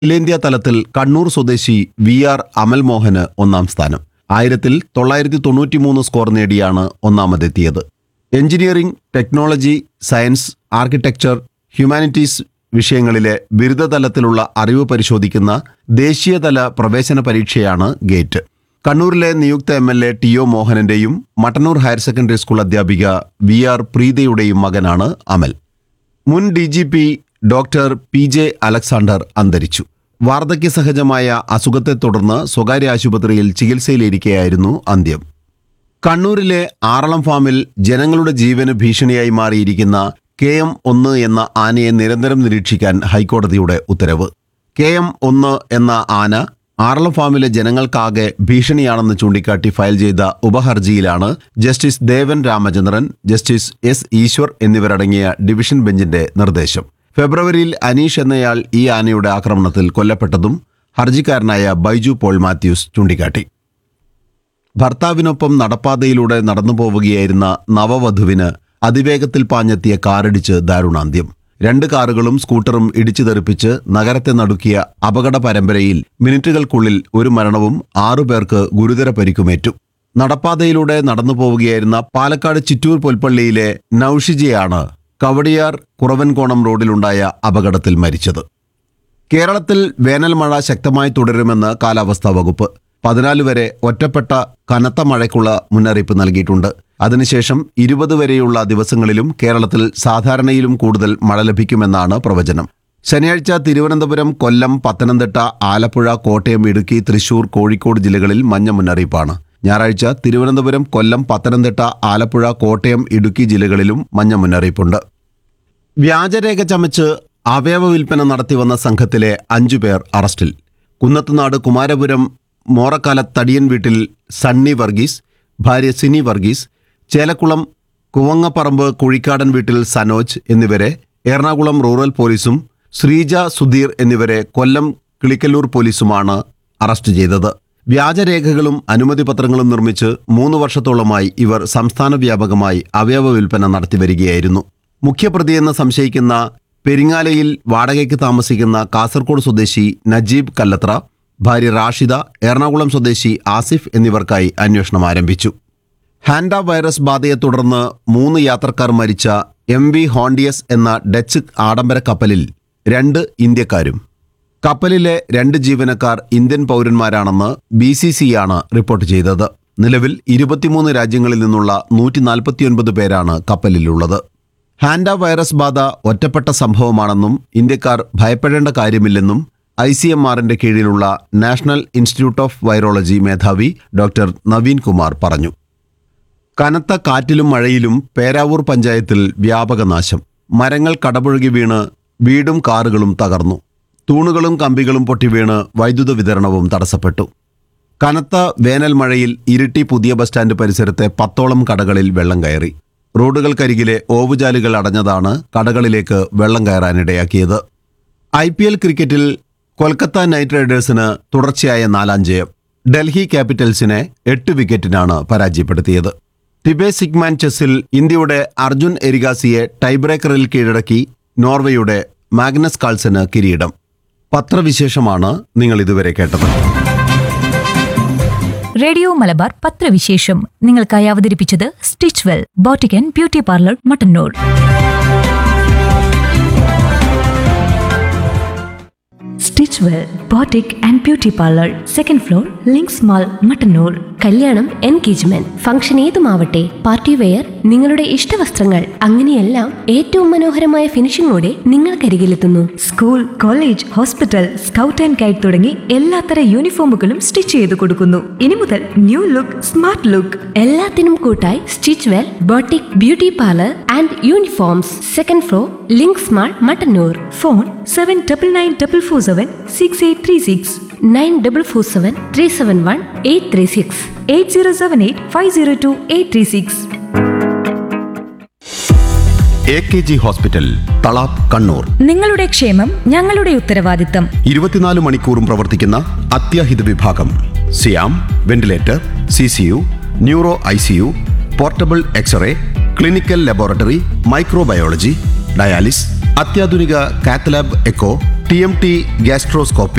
അഖിലേന്ത്യാ തലത്തിൽ കണ്ണൂർ സ്വദേശി വി ആർ അമൽ മോഹന് ഒന്നാം സ്ഥാനം ആയിരത്തിൽ തൊള്ളായിരത്തി തൊണ്ണൂറ്റിമൂന്ന് സ്കോർ നേടിയാണ് ഒന്നാമതെത്തിയത് engineering technology science architecture humanities വിഷയങ്ങളിലെ ബിരുദതലത്തിലുള്ള അറിവ് പരിശോധിക്കുന്ന ദേശീയതല പ്രവേശന പരീക്ഷയാണ് ഗേറ്റ് കണ്ണൂരിലെ നിയുക്ത M L A T O മോഹനന്റെയും മട്ടന്നൂർ ഹയർ സെക്കൻഡറി സ്കൂൾ അധ്യാപിക വി ആർ പ്രീതയുടെയും മകനാണ് അമൽ മുൻ D G P doctor P J Alexander അന്തരിച്ചു വാർദ്ധക്യ സഹജമായ അസുഖത്തെ തുടർന്ന് സ്വകാര്യ ആശുപത്രിയിൽ ചികിത്സയിലിരിക്കെയായിരുന്നു അന്ത്യം കണ്ണൂരിലെ ആറളം ഫാമിൽ ജനങ്ങളുടെ ജീവന് ഭീഷണിയായി മാറിയിരിക്കുന്ന കെ എം ഒന്ന് എന്ന ആനയെ നിരന്തരം നിരീക്ഷിക്കാൻ ഹൈക്കോടതിയുടെ ഉത്തരവ് കെ എം ഒന്ന് എന്ന ആന ആറളം ഫാമിലെ ജനങ്ങൾക്കാകെ ഭീഷണിയാണെന്ന് ചൂണ്ടിക്കാട്ടി ഫയൽ ചെയ്ത ഉപഹർജിയിലാണ് justice Devan Ramachandran justice S Eswar എന്നിവരടങ്ങിയ ഡിവിഷൻ ബെഞ്ചിന്റെ നിർദ്ദേശം ഫെബ്രുവരിയിൽ അനീഷ് എന്നയാൾ ഈ ആനയുടെ ആക്രമണത്തിൽ കൊല്ലപ്പെട്ടതും ഹർജിക്കാരനായ ബൈജു പോൾ മാത്യൂസ് ചൂണ്ടിക്കാട്ടി ഭർത്താവിനൊപ്പം നടപ്പാതയിലൂടെ നടന്നു പോവുകയായിരുന്ന നവവധുവിന് അതിവേഗത്തിൽ പാഞ്ഞെത്തിയ കാറിടിച്ച് ദാരുണാന്ത്യം രണ്ട് കാറുകളും സ്കൂട്ടറും ഇടിച്ചു തെറിപ്പിച്ച് നഗരത്തെ നടുക്കിയ അപകട പരമ്പരയിൽ മിനിറ്റുകൾക്കുള്ളിൽ ഒരു മരണവും ആറുപേർക്ക് ഗുരുതര പരിക്കുമേറ്റു നടപ്പാതയിലൂടെ നടന്നു പോവുകയായിരുന്ന പാലക്കാട് ചിറ്റൂർ പുൽപ്പള്ളിയിലെ നൌഷിജയാണ് കവടിയാർ കുറവൻകോണം റോഡിലുണ്ടായ അപകടത്തിൽ മരിച്ചത് കേരളത്തിൽ വേനൽ മഴ ശക്തമായി തുടരുമെന്ന് കാലാവസ്ഥാ വകുപ്പ് പതിനാല് വരെ ഒറ്റപ്പെട്ട കനത്ത മഴയ്ക്കുള്ള മുന്നറിയിപ്പ് നൽകിയിട്ടുണ്ട് അതിനുശേഷം ഇരുപത് വരെയുള്ള ദിവസങ്ങളിലും കേരളത്തിൽ സാധാരണയിലും കൂടുതൽ മഴ ലഭിക്കുമെന്നാണ് പ്രവചനം ശനിയാഴ്ച തിരുവനന്തപുരം കൊല്ലം പത്തനംതിട്ട ആലപ്പുഴ കോട്ടയം ഇടുക്കി തൃശൂർ കോഴിക്കോട് ജില്ലകളിൽ മഞ്ഞ മുന്നറിയിപ്പാണ് ഞായറാഴ്ച തിരുവനന്തപുരം കൊല്ലം പത്തനംതിട്ട ആലപ്പുഴ കോട്ടയം ഇടുക്കി ജില്ലകളിലും മഞ്ഞ മുന്നറിയിപ്പുണ്ട് വ്യാജരേഖ ചമച്ച് അവയവ വിൽപ്പന നടത്തി വന്ന സംഘത്തിലെ അഞ്ചു പേർ അറസ്റ്റിൽ കുന്നത്തുനാട് കുമാരപുരം മോറക്കാല തടിയൻ വീട്ടിൽ സണ്ണി വർഗീസ് ഭാര്യ സിനി വർഗീസ് ചേലക്കുളം കുവങ്ങപ്പറമ്പ് കുഴിക്കാടൻ വീട്ടിൽ സനോജ് എന്നിവരെ എറണാകുളം റൂറൽ പോലീസും ശ്രീജ സുധീർ എന്നിവരെ കൊല്ലം കിളിക്കല്ലൂർ പോലീസുമാണ് അറസ്റ്റ് ചെയ്തത് വ്യാജരേഖകളും അനുമതി പത്രങ്ങളും നിർമ്മിച്ച് മൂന്ന് വർഷത്തോളമായി ഇവർ സംസ്ഥാന വ്യാപകമായി അവയവ വിൽപ്പന നടത്തിവരികയായിരുന്നു മുഖ്യപ്രതിയെന്ന് സംശയിക്കുന്ന പെരിങ്ങാലയിൽ വാടകയ്ക്ക് താമസിക്കുന്ന കാസർഗോഡ് സ്വദേശി നജീബ് കല്ലത്ര ഭാര്യ റാഷിദ എറണാകുളം സ്വദേശി ആസിഫ് എന്നിവർക്കായി അന്വേഷണം ആരംഭിച്ചു ഹാൻഡ വൈറസ് ബാധയെ തുടർന്ന് മൂന്ന് യാത്രക്കാർ മരിച്ച എം വി ഹോണ്ടിയസ് എന്ന ഡച്ച് ആഡംബര കപ്പലിൽ രണ്ട് ഇന്ത്യക്കാരും കപ്പലിലെ രണ്ട് ജീവനക്കാർ ഇന്ത്യൻ പൗരന്മാരാണെന്ന് ബി സി സിയാണ് റിപ്പോർട്ട് ചെയ്തത് നിലവിൽ ഇരുപത്തിമൂന്ന് രാജ്യങ്ങളിൽ നിന്നുള്ള നൂറ്റി നാൽപ്പത്തിയൊൻപത് പേരാണ് കപ്പലിലുള്ളത് ഹാൻഡ വൈറസ് ബാധ ഒറ്റപ്പെട്ട സംഭവമാണെന്നും ഇന്ത്യക്കാർ ഭയപ്പെടേണ്ട കാര്യമില്ലെന്നും ഐ സി എം ആറിന്റെ കീഴിലുള്ള നാഷണൽ ഇൻസ്റ്റിറ്റ്യൂട്ട് ഓഫ് വൈറോളജി മേധാവി ഡോക്ടർ നവീൻ കുമാർ പറഞ്ഞു കനത്ത കാറ്റിലും മഴയിലും പേരാവൂർ പഞ്ചായത്തിൽ വ്യാപക നാശം മരങ്ങൾ കടപുഴകി വീണ് വീടും കാറുകളും തകർന്നു തൂണുകളും കമ്പികളും പൊട്ടി വീണ് വൈദ്യുത വിതരണവും തടസ്സപ്പെട്ടു കനത്ത വേനൽ മഴയിൽ ഇരിട്ടി പുതിയ ബസ് സ്റ്റാൻഡ് പരിസരത്തെ പത്തോളം കടകളിൽ വെള്ളം കയറി റോഡുകൾക്കരികിലെ ഓവുചാലുകൾ അടഞ്ഞതാണ് കടകളിലേക്ക് വെള്ളം കയറാനിടയാക്കിയത് ഐ പി എൽ ക്രിക്കറ്റിൽ കൊൽക്കത്ത നൈറ്റ് റൈഡേഴ്സിന് തുടർച്ചയായ നാലാം ജയം ഡൽഹി ക്യാപിറ്റൽസിനെ എട്ട് വിക്കറ്റിനാണ് പരാജയപ്പെടുത്തിയത് ടിബെ സിഗ്മാൻ ചെസ്സിൽ ഇന്ത്യയുടെ അർജുൻ എരിഗാസിയെ ടൈബ്രേക്കറിൽ കീഴടക്കി നോർവേയുടെ മാഗ്നസ് കാൾസന് കിരീടം പത്രവിശേഷമാണ് നിങ്ങൾ ഇതുവരെ കേട്ടത് റേഡിയോ മലബാർ പത്രവിശേഷം നിങ്ങൾക്കായി അവതരിപ്പിച്ചത് stitch well boutique and beauty parlour Mattannur stitch well boutique and beauty parlour second floor Links mall Mattannur കല്യാണം എൻഗേജ്മെന്റ് ഫംഗ്ഷൻ ഏതുമാവട്ടെ പാർട്ടി വെയർ നിങ്ങളുടെ ഇഷ്ടവസ്ത്രങ്ങൾ അങ്ങനെയെല്ലാം ഏറ്റവും മനോഹരമായ ഫിനിഷിംഗോടെ നിങ്ങൾക്കരികിലെത്തുന്നു school college hospital scout and guide തുടങ്ങി എല്ലാത്തര യൂണിഫോമുകളും സ്റ്റിച്ച് ചെയ്ത് കൊടുക്കുന്നു ഇനി മുതൽ ന്യൂ ലുക്ക് സ്മാർട്ട് ലുക്ക് എല്ലാത്തിനും കൂട്ടായി stitch well boutique beauty parlour and uniforms second floor Links mall Mattannur phone seven double nine double four seven six eight three six nine double four seven three seven one eight three six eight zero seven eight five zero two eight three six A K G hospital Thalap Kannur നിങ്ങളുടെ ക്ഷേമം ഞങ്ങളുടെ ഉത്തരവാദിത്തം ഇരുപത്തിനാല് മണിക്കൂറും പ്രവർത്തിക്കുന്ന അത്യാഹിത വിഭാഗം സിയാം ventilator C C U neuro I C U portable x-ray clinical laboratory microbiology dialysis അത്യാധുനിക cath lab echo T M T gastroscopy